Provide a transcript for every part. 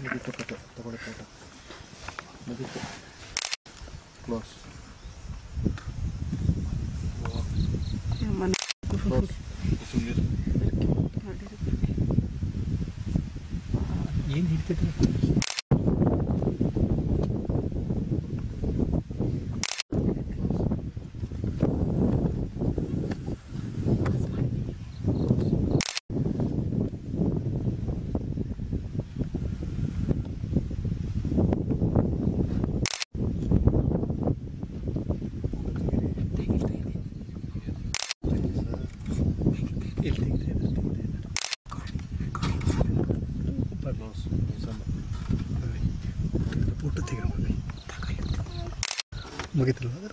ಮುಗೀತು ಕತೆ ತಗೊಳ್ಳಿ ಫೋಟೋ ಮುಗೀತು ಕ್ಲೋಸ್ ಮನೆ ಕ್ಲೋಸ್ ಸುಮ್ಮನೆ ಏನು ಹಿಡ್ತಿದ್ರು ಇಲ್ಲಿ ತೆಗಿತಾ ಇದ್ದಾರೆ ಕ್ಲೋಸ್ ಸಣ್ಣ ಫೋಟೋ ತೆಗಿರೋ ಮುಗಿತಲ್ವ ಅದ್ರ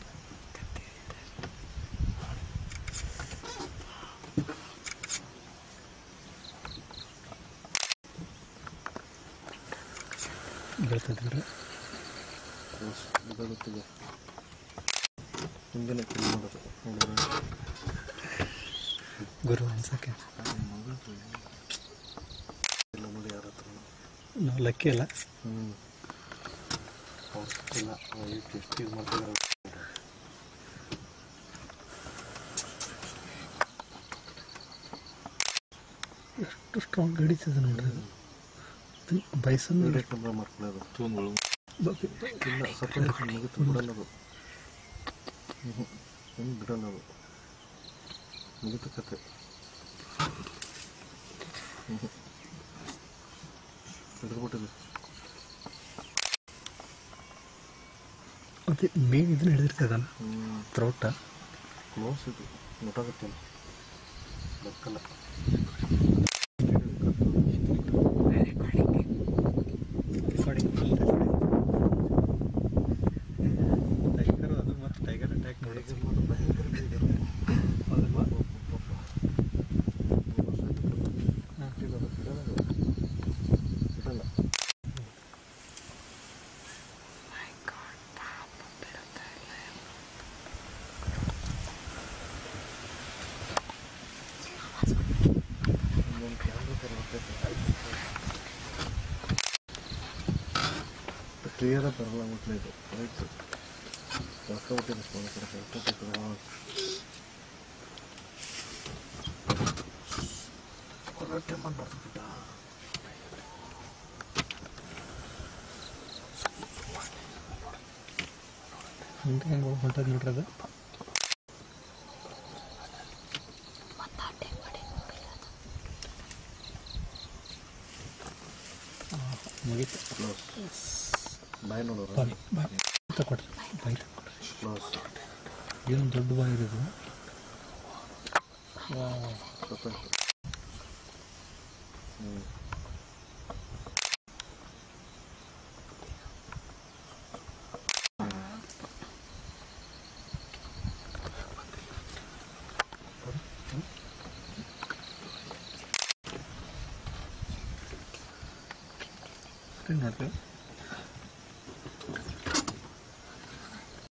ಹೇಳ್ತಿದ್ರೆ ಕ್ಲೋಸ್ ಗೊತ್ತಾಗುತ್ತಿದೆ ಹಿಂಗೇನೆ ಕ್ಲೀನ್ ಮಾಡೋದು ನೋಡಿದ್ರೆ ಗುರು ಅನ್ಸಕ್ಕೆ ಎಲ್ಲ ನೋಡಿ ಯಾರ ಹತ್ರ ನಾವು ಲಕ್ಕಿ ಅಲ್ಲ ಹ್ಞೂ ಅವ್ರು ಇಲ್ಲ ಎಷ್ಟು ಎಷ್ಟು ಇದು ಮಾಡ್ತಿದ್ದಾರೆ ಎಷ್ಟು ಸ್ಟ್ರಾಂಗ್ ಹಿಡಿತದೆ ನೋಡ್ರಿ ಅದು ಬೈಸನ್ ವೀಡಿಯೋ ಕ್ಯಾಮ್ರಾ ಮಾಡ್ಕೊಳ್ಳೋದು ತೂನ್ಗಳು ಇಲ್ಲ ಸಪ್ರೇಟ್ ಮುಗಿತು ಬಿಡಲ್ಲ ಅದು ಹ್ಞೂ ಹ್ಞೂ ಬಿಡಲ್ಲ ಅದು ಮುಗಿತು ಕತೆ ಹ್ಞೂ ಹಿಡಿದ್ಬಿಟ್ಟಿದೆ ಮತ್ತೆ ಮೇನ್ ಇದನ್ನ ಹಿಡಿದಿರ್ತದಲ್ಲ ಹ್ಞೂ ಥ್ರೋಟ ಕ್ಲೋಸ್ ಇದು ಗೊತ್ತಾಗುತ್ತಿಲ್ಲ ಗೊತ್ತಲ್ಲ ಟೈಗರ್ ಅದು ಮತ್ತೆ ಟೈಗರ್ ಅಟ್ಯಾಕ್ ಮಾಡಿ ಕ್ಲಿಯರ್ ಬರಲ್ಲ ಮುಟ್ಲೆ ಇದು ರೈಟ್ ಹೊಸಬಿಟ್ಟಿದೆ ಫೋನ್ ಕಡೆ ಹೊಸಬಿಟ್ಟಿದೆ ಹೊರಟೆ ಮಾಡ್ಬಿಟ್ಟ ಹಿಂಗೆ ಹೆಂಗೆ ಹೊಂಟದ ನೋಡ್ರಿ ಅದು ಆ, ಮುಗೀತು ಕ್ಲೋಸ್ ಬಾಯ್ ನೋಡೋರು ಬಾಯ್ ಬಾಯ್ ತಗೊಡ್ರಿ ಬಾಯ್ ತಗೊಡ್ರಿ ಕ್ಲೋಸ್ ಏನು ದೊಡ್ಡ ಬಾಯ್ ಇರೋದು ಸಪ್ರೇಟ್ ಹ್ಞೂ ನೋಡ್ರಿ